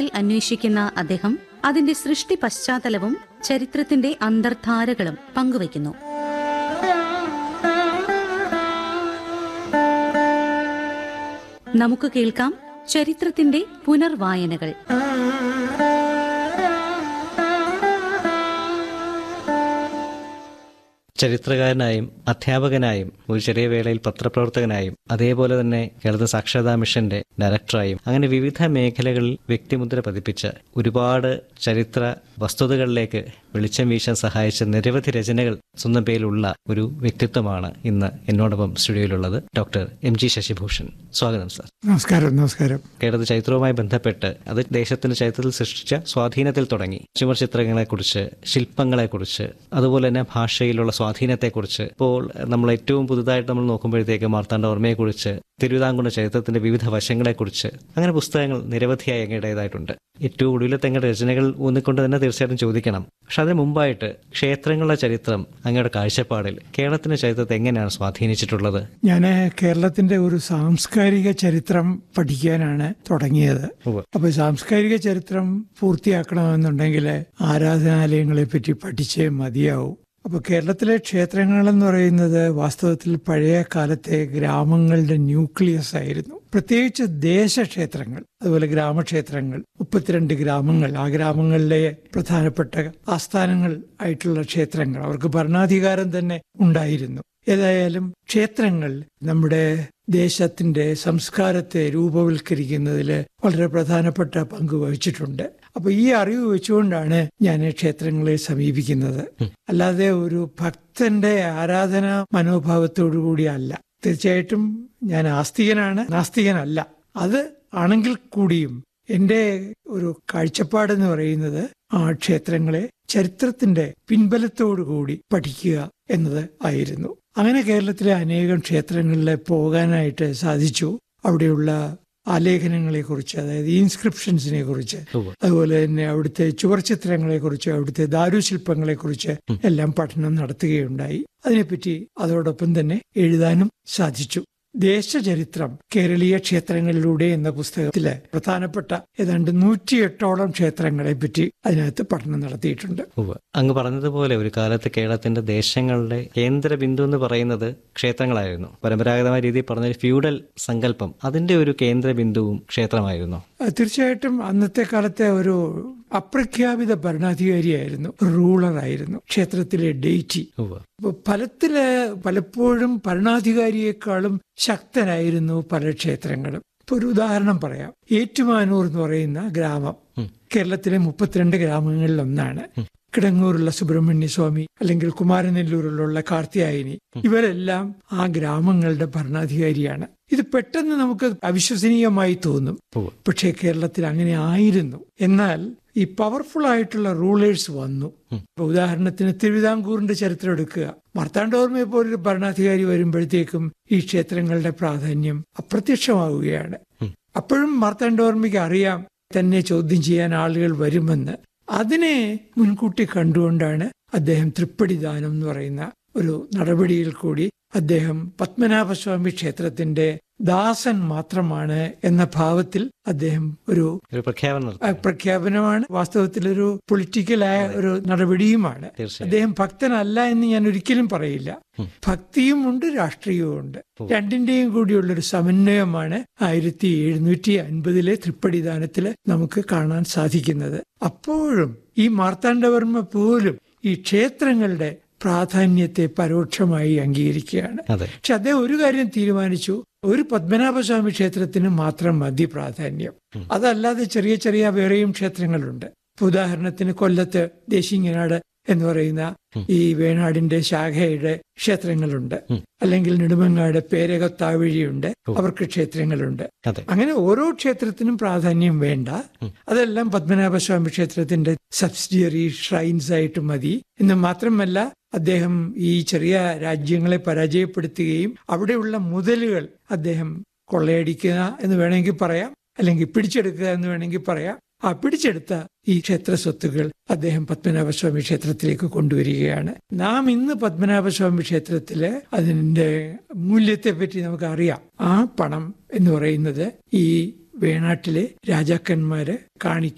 അന്വേഷിക്കുന്ന അദ്ദേഹം അതിന്റെ സൃഷ്ടി പശ്ചാത്തലവും ചരിത്രത്തിന്റെ അന്തർധാരകളും പങ്കുവയ്ക്കുന്നു നമുക്ക് കേൾക്കാം ചരിത്രത്തിന്റെ പുനർവായനകൾ ചരിത്രകാരനായും അധ്യാപകനായും ഒരു ചെറിയ വേളയിൽ പത്രപ്രവർത്തകനായും അതേപോലെ തന്നെ കേരള സാക്ഷരതാ മിഷന്റെ ഡയറക്ടറായും അങ്ങനെ വിവിധ മേഖലകളിൽ വ്യക്തിമുദ്ര പതിപ്പിച്ച ഒരുപാട് ചരിത്ര വസ്തുതകളിലേക്ക് വെളിച്ചം വീശാൻ സഹായിച്ച നിരവധി രചനകൾ സ്വന്തം പേരിലുള്ള ഒരു വ്യക്തിത്വമാണ് ഇന്ന് എന്നോടൊപ്പം സ്റ്റുഡിയോയിലുള്ളത് ഡോക്ടർ എം ജി ശശിഭൂഷൺ സ്വാഗതം സാർ നമസ്കാരം നമസ്കാരം കേരള ചരിത്രവുമായി ബന്ധപ്പെട്ട് അത് ദേശത്തിന്റെ ചരിത്രത്തിൽ സൃഷ്ടിച്ച സ്വാധീനത്തിൽ തുടങ്ങി ചുമർ ചിത്രങ്ങളെക്കുറിച്ച് ശില്പങ്ങളെക്കുറിച്ച് അതുപോലെ തന്നെ ഭാഷയിലുള്ള സ്വാധീനത്തെക്കുറിച്ച് ഇപ്പോൾ നമ്മൾ ഏറ്റവും പുതുതായിട്ട് നമ്മൾ നോക്കുമ്പോഴത്തേക്ക് മാർത്താണ്ഡവർമ്മയെക്കുറിച്ച് തിരുവിതാംകൂർ ചരിത്രത്തിന്റെ വിവിധ വശങ്ങളെക്കുറിച്ച് അങ്ങനെ പുസ്തകങ്ങൾ നിരവധിയായി അങ്ങയുടേതായിട്ടുണ്ട് ഏറ്റവും ഒടുവിലത്തെ അങ്ങയുടെ രചനകൾ ഊന്നിക്കൊണ്ട് തന്നെ തീർച്ചയായിട്ടും ചോദിക്കണം പക്ഷെ അതിന് മുമ്പായിട്ട് ക്ഷേത്രങ്ങളുടെ ചരിത്രം അങ്ങയുടെ കാഴ്ചപ്പാടിൽ കേരളത്തിന്റെ ചരിത്രത്തെ എങ്ങനെയാണ് സ്വാധീനിച്ചിട്ടുള്ളത് ഞാൻ കേരളത്തിന്റെ ഒരു സാംസ്കാരിക ചരിത്രം പഠിക്കാനാണ് തുടങ്ങിയത് ഉവ്വ്. അപ്പൊ സാംസ്കാരിക ചരിത്രം പൂർത്തിയാക്കണമെന്നുണ്ടെങ്കിൽ ആരാധനാലയങ്ങളെ പറ്റി പഠിച്ചേ മതിയാവും അപ്പൊ കേരളത്തിലെ ക്ഷേത്രങ്ങൾ എന്ന് പറയുന്നത് വാസ്തവത്തിൽ പഴയ കാലത്തെ ഗ്രാമങ്ങളുടെ ന്യൂക്ലിയസ് ആയിരുന്നു പ്രത്യേകിച്ച് ദേശക്ഷേത്രങ്ങൾ അതുപോലെ ഗ്രാമക്ഷേത്രങ്ങൾ മുപ്പത്തിരണ്ട് ഗ്രാമങ്ങൾ ആ ഗ്രാമങ്ങളിലെ പ്രധാനപ്പെട്ട ആസ്ഥാനങ്ങൾ ആയിട്ടുള്ള ക്ഷേത്രങ്ങൾ അവർക്ക് ഭരണാധികാരം തന്നെ ഉണ്ടായിരുന്നു ഏതായാലും ക്ഷേത്രങ്ങൾ നമ്മുടെ ദേശത്തിന്റെ സംസ്കാരത്തെ രൂപവൽക്കരിക്കുന്നതിൽ വളരെ പ്രധാനപ്പെട്ട പങ്ക് വഹിച്ചിട്ടുണ്ട് അപ്പൊ ഈ അറിവ് വെച്ചുകൊണ്ടാണ് ഞാൻ ക്ഷേത്രങ്ങളെ സമീപിക്കുന്നത് അല്ലാതെ ഒരു ഭക്തന്റെ ആരാധന മനോഭാവത്തോടുകൂടി അല്ല തീർച്ചയായിട്ടും ഞാൻ ആസ്തികനാണ് നാസ്തികനല്ല അത് ആണെങ്കിൽ കൂടിയും എന്റെ ഒരു കാഴ്ചപ്പാടെന്ന് പറയുന്നത് ആ ക്ഷേത്രങ്ങളെ ചരിത്രത്തിന്റെ പിൻബലത്തോടുകൂടി പഠിക്കുക എന്നത് ആയിരുന്നു അങ്ങനെ കേരളത്തിലെ അനേകം ക്ഷേത്രങ്ങളിൽ പോകാനായിട്ട് സാധിച്ചു അവിടെയുള്ള ആലേഖനങ്ങളെ കുറിച്ച് അതായത് ഇൻസ്ക്രിപ്ഷൻസിനെ കുറിച്ച് ഉവ്വ്. അതുപോലെ തന്നെ അവിടുത്തെ ചുവർച്ചിത്രങ്ങളെ കുറിച്ച് അവിടുത്തെ ദാരുശില്പങ്ങളെ കുറിച്ച് എല്ലാം പഠനം നടത്തുകയുണ്ടായി അതിനെപ്പറ്റി അതോടൊപ്പം തന്നെ എഴുതാനും സാധിച്ചു ദേശചരിത്രം കേരളീയ ക്ഷേത്രങ്ങളിലൂടെ എന്ന പുസ്തകത്തില് പ്രധാനപ്പെട്ട ഏതാണ്ട് നൂറ്റിയെട്ടോളം ക്ഷേത്രങ്ങളെ പറ്റി അതിനകത്ത് പഠനം നടത്തിയിട്ടുണ്ട് ഉവ്വ്. അങ്ങ് പറഞ്ഞതുപോലെ ഒരു കാലത്ത് കേരളത്തിന്റെ ദേശങ്ങളുടെ കേന്ദ്ര ബിന്ദു എന്ന് പറയുന്നത് ക്ഷേത്രങ്ങളായിരുന്നു പരമ്പരാഗതമായ രീതിയിൽ പറഞ്ഞ ഫ്യൂഡൽ സങ്കല്പം അതിന്റെ ഒരു കേന്ദ്ര ബിന്ദുവും ക്ഷേത്രമായിരുന്നു അത് തീർച്ചയായിട്ടും അന്നത്തെ കാലത്തെ ഒരു അപ്രഖ്യാപിത ഭരണാധികാരിയായിരുന്നു റൂളറായിരുന്നു ക്ഷേത്രത്തിലെ ഡേറ്റി ഉവ്വ്. അപ്പൊ ഫലത്തില് പലപ്പോഴും ഭരണാധികാരിയെക്കാളും ശക്തനായിരുന്നു പല ക്ഷേത്രങ്ങളും ഇപ്പൊ ഒരു ഉദാഹരണം പറയാം ഏറ്റുമാനൂർ എന്ന് പറയുന്ന ഗ്രാമം കേരളത്തിലെ മുപ്പത്തിരണ്ട് ഗ്രാമങ്ങളിൽ ഒന്നാണ് കിടങ്ങൂരുള്ള സുബ്രഹ്മണ്യ സ്വാമി അല്ലെങ്കിൽ കുമാരനെല്ലൂരിലുള്ള കാർത്തിയായനി ഇവരെല്ലാം ആ ഗ്രാമങ്ങളുടെ ഭരണാധികാരിയാണ് ഇത് പെട്ടെന്ന് നമുക്ക് അവിശ്വസനീയമായി തോന്നും ഉവ്വ്. പക്ഷേ കേരളത്തിൽ അങ്ങനെ ആയിരുന്നു എന്നാൽ ഈ പവർഫുൾ ആയിട്ടുള്ള റൂളേഴ്സ് വന്നു ഇപ്പൊ ഉദാഹരണത്തിന് തിരുവിതാംകൂറിന്റെ ചരിത്രം എടുക്കുക മാർത്താണ്ഡവർമ്മയെ പോലൊരു ഭരണാധികാരി വരുമ്പോഴത്തേക്കും ഈ ക്ഷേത്രങ്ങളുടെ പ്രാധാന്യം അപ്രത്യക്ഷമാവുകയാണ് അപ്പോഴും മാർത്താണ്ഡവർമ്മയ്ക്ക് അറിയാം തന്നെ ചോദ്യം ചെയ്യാൻ ആളുകൾ വരുമെന്ന് അതിനെ മുൻകൂട്ടി കണ്ടുകൊണ്ടാണ് അദ്ദേഹം തൃപ്പടിദാനം എന്ന് പറയുന്ന ഒരു നടപടിയിൽ കൂടി അദ്ദേഹം പത്മനാഭസ്വാമി ക്ഷേത്രത്തിന്റെ ദാസൻ മാത്രമാണ് എന്ന ഭാവത്തിൽ അദ്ദേഹം ഒരു ഒരു പ്രഖ്യാപനം നടത്തി ആ, പ്രഖ്യാപനമാണ് വാസ്തവത്തിൽ ഒരു പൊളിറ്റിക്കലായ ഒരു നടപടിയുമാണ് തീർച്ചയായും അദ്ദേഹം ഭക്തനല്ല എന്ന് ഞാൻ ഒരിക്കലും പറയില്ല ഭക്തിയും ഉണ്ട് രാഷ്ട്രീയവും ഉണ്ട് രണ്ടിന്റെയും കൂടിയുള്ള ഒരു സമന്വയമാണ് ആയിരത്തി എഴുന്നൂറ്റി അൻപതിലെ തൃപ്പടിദാനത്തില് നമുക്ക് കാണാൻ സാധിക്കുന്നത് അപ്പോഴും ഈ മാർത്താണ്ഡവർമ്മ പോലും ഈ ക്ഷേത്രങ്ങളുടെ പ്രാധാന്യത്തെ പരോക്ഷമായി അംഗീകരിക്കുകയാണ് അതെ പക്ഷെ അദ്ദേഹം ഒരു കാര്യം തീരുമാനിച്ചു ഒരു പത്മനാഭസ്വാമി ക്ഷേത്രത്തിന് മാത്രം മതി പ്രാധാന്യം അതല്ലാതെ ചെറിയ ചെറിയ വേറെയും ക്ഷേത്രങ്ങളുണ്ട് ഇപ്പൊ ഉദാഹരണത്തിന് കൊല്ലത്ത് ദേശിങ്ങനാട് എന്ന് പറയുന്ന ഈ വേണാടിന്റെ ശാഖയുടെ ക്ഷേത്രങ്ങളുണ്ട് അല്ലെങ്കിൽ നെടുമങ്ങാട് പേരകത്താവഴിയുണ്ട് അവർക്ക് ക്ഷേത്രങ്ങളുണ്ട് അതെ അങ്ങനെ ഓരോ ക്ഷേത്രത്തിനും പ്രാധാന്യം വേണ്ട അതെല്ലാം പത്മനാഭസ്വാമി ക്ഷേത്രത്തിന്റെ സബ്സിഡിയറി ഷ്രൈൻസ് ആയിട്ട് മതി എന്ന് മാത്രമല്ല അദ്ദേഹം ഈ ചെറിയ രാജ്യങ്ങളെ പരാജയപ്പെടുത്തുകയും അവിടെയുള്ള മുതലുകൾ അദ്ദേഹം കൊള്ളയടിക്കുക എന്ന് വേണമെങ്കിൽ പറയാം അല്ലെങ്കിൽ പിടിച്ചെടുക്കുക എന്ന് വേണമെങ്കിൽ പറയാം ആ പിടിച്ചെടുത്ത ഈ ക്ഷേത്ര സ്വത്തുകൾ അദ്ദേഹം പത്മനാഭസ്വാമി ക്ഷേത്രത്തിലേക്ക് കൊണ്ടുവരികയാണ് നാം ഇന്ന് പത്മനാഭസ്വാമി ക്ഷേത്രത്തില് അതിന്റെ മൂല്യത്തെ പറ്റി നമുക്ക് അറിയാം ആ പണം എന്ന് പറയുന്നത് ഈ വേണാട്ടിലെ രാജാക്കന്മാര് കാണിക്ക